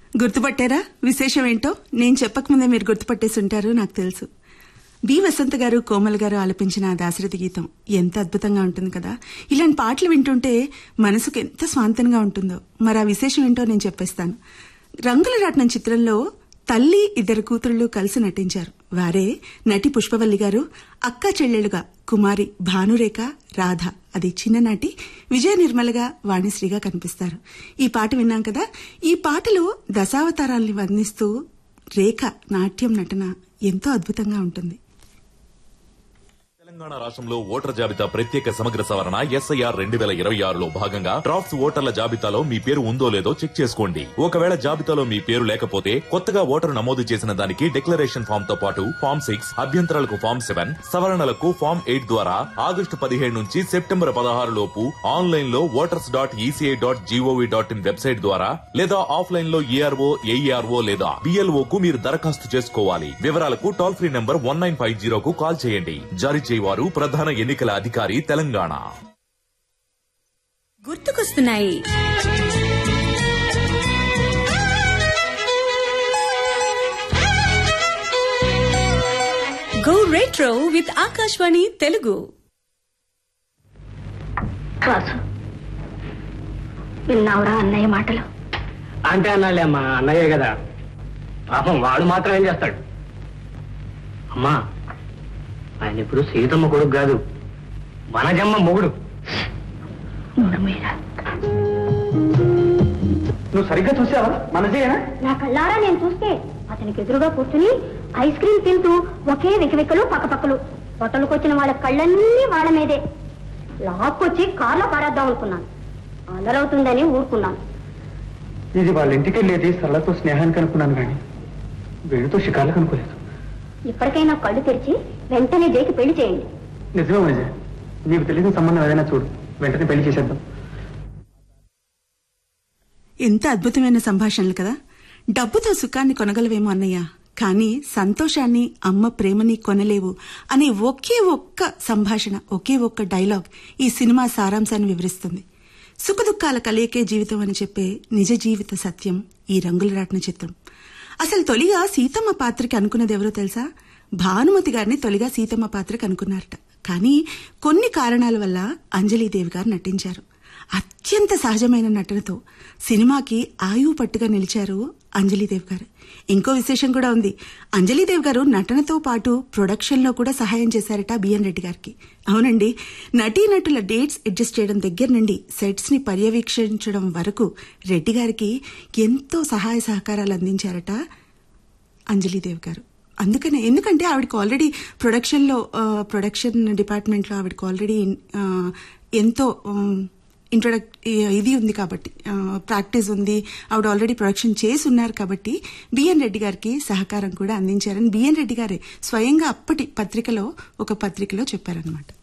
గుర్తుపట్టారా విశేషం ఏంటో నేను చెప్పకముందే మీరు గుర్తుపట్టేసి ఉంటారు నాకు తెలుసు బి వసంత గారు కోమల్ గారు ఆలపించిన ఆ దాశరథి గీతం ఎంత అద్భుతంగా ఉంటుంది కదా ఇలాంటి పాటలు వింటుంటే మనసుకు ఎంత స్వాంతంగా ఉంటుందో మరి ఆ విశేషం ఏంటో నేను చెప్పేస్తాను రంగుల రాట్నం చిత్రంలో తల్లి ఇద్దరు కూతుళ్ళు కలిసి నటించారు వారే నటి పుష్పవల్లి గారు అక్క చెల్లెలుగా కుమారి భానురేఖ రాధ అది చిన్ననాటి విజయ నిర్మలగా వాణిశ్రీగా కనిపిస్తారు ఈ పాట విన్నాం కదా ఈ పాటలో దశావతారాల్ని వర్ణిస్తూ రేఖ నాట్యం నటన ఎంతో అద్భుతంగా ఉంటుంది తెలంగాణ రాష్ట్రంలో ఓటర్ జాబితా ప్రత్యేక సమగ్ర సవరణ ఎస్ఐఆర్ రెండు వేల ఇరవై ఆరులో భాగంగా డ్రాఫ్ట్స్ ఓటర్ల జాబితాలో మీ పేరు ఉందో లేదో చెక్ చేసుకోండి ఒకవేళ జాబితాలో మీ పేరు లేకపోతే కొత్తగా ఓటరు నమోదు చేసిన దానికి డిక్లరేషన్ ఫామ్ తో పాటు ఫామ్ సిక్స్ అభ్యంతరాలకు ఫామ్ సెవెన్ సవరణలకు ఫామ్ ఎయిట్ ద్వారా ఆగస్టు పదిహేడు నుంచి సెప్టెంబర్ పదహారు లోపు ఆన్లైన్ లో voters dot ECI dot G O V dot in website ద్వారా లేదా ఆఫ్లైన్ లో ఈఆర్ఓ ఏఈఆర్ఓ లేదా బిఎల్ఓ కు మీరు దరఖాస్తు చేసుకోవాలి వివరాలకు toll free number one nine five జీరోకు కాల్ చేయండి జారీ చేయవారు ప్రధాన ఎన్నికల అధికారి తెలంగాణ గుర్తుకొస్తున్నాయి go retro with Akashvani Telugu Vasu విన్నావురా అన్నయ్య మాటలు అంటే అన్నాలే అమ్మా అన్నయ్యే కదా పాపం వాడు మాత్రం ఏం చేస్తాడు అమ్మా ఆయన ఇప్పుడు సీతమ్మ కొడుకు కాదు వనజమ్మ మొగుడు నోరమీరా నువ్వు సరిగ్గా చూసావా మనజేనా నా కళ్ళారా నేను చూస్తే అతనికి ఎదురుగా కూర్చుని ఐస్ క్రీమ్ తింటూ ఒకే వెకివెక్కలు పక్కపక్కలు హోటల్కి వాళ్ళ కళ్ళన్నీ వాళ్ళ మీదే లాక్కొచ్చి కార్లో పారేద్దాం అనుకున్నాను అదరవుతుందని ఊరుకున్నాను ఇది వాళ్ళ ఇంటికి వెళ్ళేది సరళతో స్నేహానికి అనుకున్నాను కానీ వీడితో షికార్లకు అనుకోలేదు ఇప్పటికైనా కళ్ళు తెరిచి వెంటనే జైకి పెళ్లి చేయండి నిజమే మనజ నీకు తెలియని సంబంధం ఏదైనా చూడు వెంటనే పెళ్లి చేసేద్దాం ఎంత అద్భుతమైన సంభాషణలు కదా డబ్బుతో సుఖాన్ని కొనగలవేమో అన్నయ్య కానీ సంతోషాన్ని అమ్మ ప్రేమని కొనలేవు అనే ఒకే ఒక్క సంభాషణ ఒకే ఒక్క డైలాగ్ ఈ సినిమా సారాంశాన్ని వివరిస్తుంది సుఖదుఖాల కలయికే జీవితం అని చెప్పే నిజ జీవిత సత్యం ఈ రంగుల రాట్న చిత్రం అసలు తొలిగా సీతమ్మ పాత్రకి అనుకున్నది ఎవరో తెలుసా భానుమతి గారిని తొలిగా సీతమ్మ పాత్రకి అనుకున్నారట కానీ కొన్ని కారణాల వల్ల అంజలీదేవి గారు నటించారు అత్యంత సహజమైన నటనతో సినిమాకి ఆయువు పట్టుగా నిలిచారు అంజలీదేవి గారు ఇంకో విశేషం కూడా ఉంది అంజలీదేవి గారు నటనతో పాటు ప్రొడక్షన్ లో కూడా సహాయం చేశారట బిఎన్ రెడ్డి గారికి అవునండి నటీనటుల డేట్స్ అడ్జస్ట్ చేయడం దగ్గర నుండి సెట్స్ ని పర్యవేక్షించడం వరకు రెడ్డి గారికి ఎంతో సహాయ సహకారాలు అందించారట అంజలీదేవి గారు అందుకనే ఎందుకంటే ఆవిడకి ఆల్రెడీ ప్రొడక్షన్లో ప్రొడక్షన్ డిపార్ట్మెంట్లో ఆవిడకి ఆల్రెడీ ఆ, ఎంతో ఇంట్రొడక్ ఇది ఉంది కాబట్టి ప్రాక్టీస్ ఉంది ఆవిడ ఆల్రెడీ ప్రొడక్షన్ చేసి ఉన్నారు కాబట్టి బిఎన్ రెడ్డి గారికి సహకారం కూడా అందించారని బిఎన్ రెడ్డి గారే స్వయంగా అప్పటి పత్రికలో ఒక పత్రికలో చెప్పారనమాట